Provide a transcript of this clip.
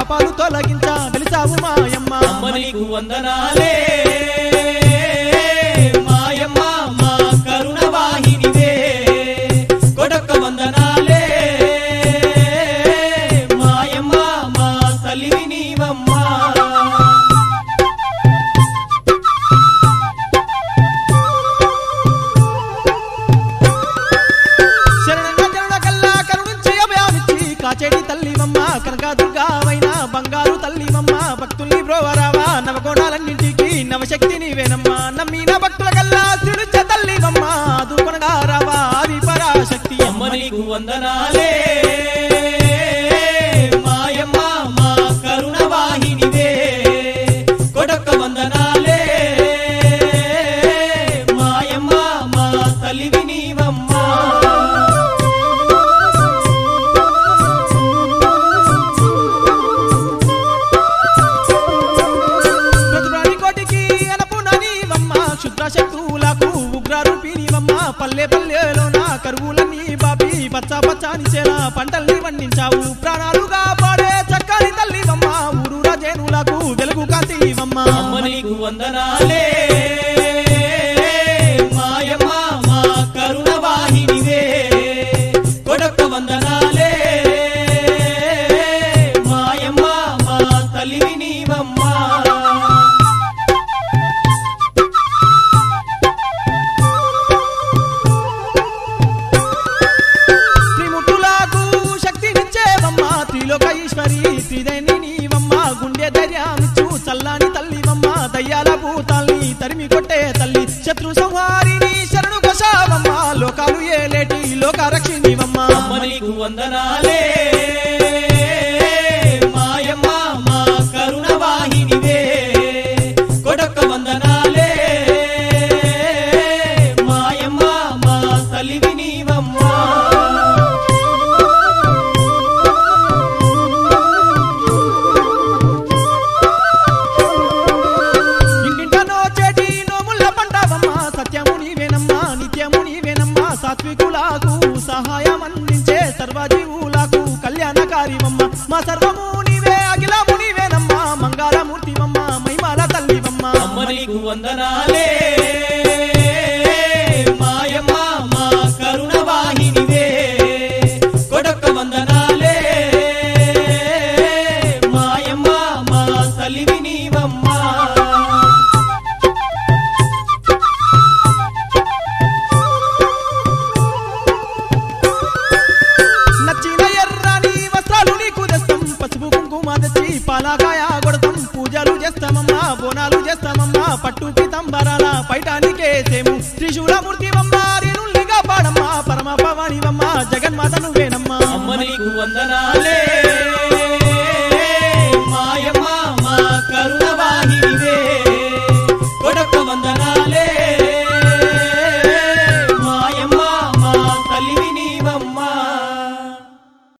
పాపాలు తొలగించ వెలిసావు మాయమ్మ అమ్మ నీకు వందనాలే మాయమ్మ మా కరుణ వాహినివే కొడొక్క వందనాలే మాయమ్మ మా తల్లివి నీవమ్మా శరణంగా జనుల కల్లా కరుణించి అభయామిచ్చి కాచేటి తల్లివమ్మ కనకదుర్గావైన బంగారు తల్లివమ్మ భక్తుల్ని బ్రోవరావా నవకోణాలన్నింటికి నవశక్తి నీవేనమ్మా నమ్మిన భక్తుల కల్లా సిడుచ తల్లివమ్మ ఆదుకొనగా రావా ఆది పరాశక్తి అమ్మ నీకు వందనాలే మాయమ్మ మా కరుణ వాహినివే కొడొక్క వందనాలే మాయమ్మ మా తల్లివి నీవమ్మా ప్రతిప్రాణి కోటికి అనపున నీవమ్మ శుద్ర శక్తులకు ఉగ్ర రూపినివమ్మ పల్లె పల్లెలోన కరువులన్నీ బాపి పచ్చ పచ్చాని చేల పంటల్ని వండించావు ప్రాణాలుగా పాడే చక్కని తల్లివమ్మ ఊరు రాజేనులకు వెలుగు కాంతివమ్మ అమ్మ నీకు వందనాలే మాయమ్మ మా కరుణ వాహినివే కొడొక్క వందనాలే మాయమ్మ మా తల్లివి నీవమ్మా త్రిముట్టులకు శక్తినిచ్చేవమ్మ త్రిలోక ఈశ్వరి త్రిదైని నీవమ్మ గుండె ధైర్యమిచ్చు చల్లాని తల్లివమ్మ దయ్యాల భూతాల్ని తరిమి కొట్టే తల్లి శత్రు సంహారిని శరణు కొశావమ్మ లోకాలు ఏలేటి లోక రక్షిణివమ్మ అమ్మ నీకు వందనాలే మాయమ్మ మా కరుణ వాహినివే కొడొక్క వందనాలే మాయమ్మ మా తల్లివి నీవమ్మా ఇంటింటనో చేటి నోముల పంటవమ్మ సత్యము నీవేనమ్మా నిత్యము నీవేనమ్మా సాత్వికులకు సహాయం అందించే సర్వజీవులకు కళ్యాణకారివమ్మ మా సర్వము నీవే అఖిలము నీవేనమ్మా మంగళమూర్తివమ్మ మహిమాల తల్లివమ్మ అమ్మ నీకు వందనాలే మాయమ్మ మా కరుణ వాహినివే కొడొక్క వందనాలే మాయమ్మ మా తల్లివి నీవమ్మా నచ్చిన ఎర్రని వస్త్రాలు నీకు తెస్తాం పసుపు కుంకుమ తెచ్చి పాలకాయ కొడతాం పూజలు చేస్తామమ్మా బోనాలు చేస్తామమ్మా పట్టు పితంబరాల పైటానికేసేము త్రిశూలమూర్తివమ్మ రేణుల్నిగా పాడమ్మా పరమ పవానివమ్మ జగన్మాత నువ్వేనమ్మా అమ్మ నీకు వందనాలే మాయమ్మ మా కరుణ వాహినివే కొడొక్క వందనాలే